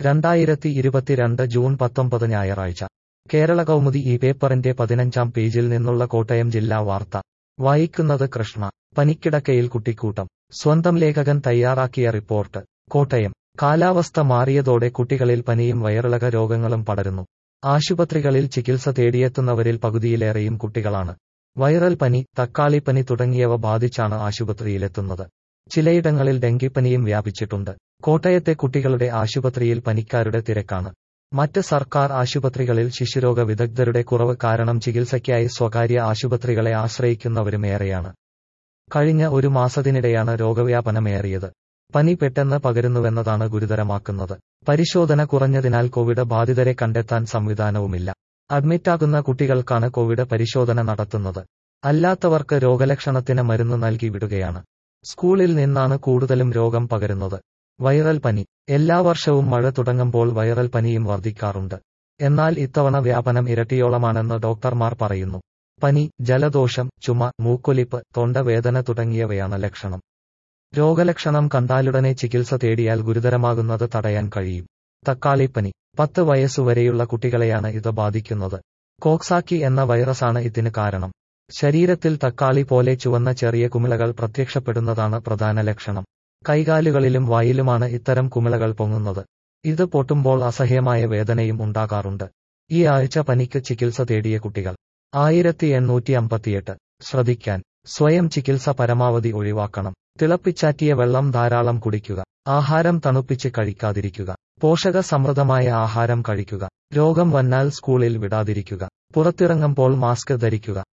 രണ്ടായിരത്തി ഇരുപത്തിരണ്ട് ജൂൺ പത്തൊമ്പത് ഞായറാഴ്ച കേരള കൗമുദി ഈ പേപ്പറിന്റെ പതിനഞ്ചാം പേജിൽ നിന്നുള്ള കോട്ടയം ജില്ലാ വാർത്ത വായിക്കുന്നത് കൃഷ്ണ പനിക്കിടക്കയിൽ കുട്ടിക്കൂട്ടം സ്വന്തം ലേഖകൻ തയ്യാറാക്കിയ റിപ്പോർട്ട് കോട്ടയം കാലാവസ്ഥ മാറിയതോടെ കുട്ടികളിൽ പനിയും വയറിളക രോഗങ്ങളും പടരുന്നു ആശുപത്രികളിൽ ചികിത്സ തേടിയെത്തുന്നവരിൽ പകുതിയിലേറെയും കുട്ടികളാണ് വൈറൽ പനി തക്കാളിപ്പനി തുടങ്ങിയവ ബാധിച്ചാണ് ആശുപത്രിയിലെത്തുന്നത് ചിലയിടങ്ങളിൽ ഡെങ്കിപ്പനിയും വ്യാപിച്ചിട്ടുണ്ട് കോട്ടയത്തെ കുട്ടികളുടെ ആശുപത്രിയിൽ പനിക്കാരുടെ തിരക്കാണ് മറ്റ് സർക്കാർ ആശുപത്രികളിൽ ശിശുരോഗ വിദഗ്ധരുടെ കുറവ് കാരണം ചികിത്സയ്ക്കായി സ്വകാര്യ ആശുപത്രികളെ ആശ്രയിക്കുന്നവരും ഏറെയാണ് കഴിഞ്ഞ ഒരു മാസത്തിനിടെയാണ് രോഗവ്യാപനമേറിയത് പനി പെട്ടെന്ന് പകരുന്നുവെന്നതാണ് ഗുരുതരമാക്കുന്നത് പരിശോധന കുറഞ്ഞതിനാൽ കോവിഡ് ബാധിതരെ കണ്ടെത്താൻ സംവിധാനവുമില്ല അഡ്മിറ്റാകുന്ന കുട്ടികൾക്കാണ് കോവിഡ് പരിശോധന നടത്തുന്നത് അല്ലാത്തവർക്ക് രോഗലക്ഷണത്തിന് മരുന്ന് നൽകി വിടുകയാണ് സ്കൂളിൽ നിന്നാണ് കൂടുതലും രോഗം പകരുന്നത് വൈറൽ പനി എല്ലാ വർഷവും മഴ തുടങ്ങുമ്പോൾ വൈറൽ പനിയും വർദ്ധിക്കാറുണ്ട് എന്നാൽ ഇത്തവണ വ്യാപനം ഇരട്ടിയോളമാണെന്ന് ഡോക്ടർമാർ പറയുന്നു പനി ജലദോഷം ചുമ മൂക്കൊലിപ്പ് തൊണ്ടവേദന തുടങ്ങിയവയാണ് ലക്ഷണം രോഗലക്ഷണം കണ്ടാലുടനെ ചികിത്സ തേടിയാൽ ഗുരുതരമാകുന്നത് തടയാൻ കഴിയും തക്കാളിപ്പനി പത്ത് വയസ്സുവരെയുള്ള കുട്ടികളെയാണ് ഇത് ബാധിക്കുന്നത് കോക്സാക്കി എന്ന വൈറസാണ് ഇതിന് കാരണം ശരീരത്തിൽ തക്കാളി പോലെ ചുവന്ന ചെറിയ കുമിളകൾ പ്രത്യക്ഷപ്പെടുന്നതാണ് പ്രധാന ലക്ഷണം കൈകാലുകളിലും വായിലുമാണ് ഇത്തരം കുമിളകൾ പൊങ്ങുന്നത് ഇത് പൊട്ടുമ്പോൾ അസഹ്യമായ വേദനയും ഉണ്ടാകാറുണ്ട് ഈ ആഴ്ച പനിക്ക് ചികിത്സ തേടിയ കുട്ടികൾ ആയിരത്തി എണ്ണൂറ്റി അമ്പത്തിയെട്ട് ശ്രദ്ധിക്കാൻ സ്വയം ചികിത്സ പരമാവധി ഒഴിവാക്കണം തിളപ്പിച്ചാറ്റിയ വെള്ളം ധാരാളം കുടിക്കുക ആഹാരം തണുപ്പിച്ച് കഴിക്കാതിരിക്കുക പോഷക സമൃദ്ധമായ ആഹാരം കഴിക്കുക രോഗം വന്നാൽ സ്കൂളിൽ വിടാതിരിക്കുക പുറത്തിറങ്ങുമ്പോൾ മാസ്ക് ധരിക്കുക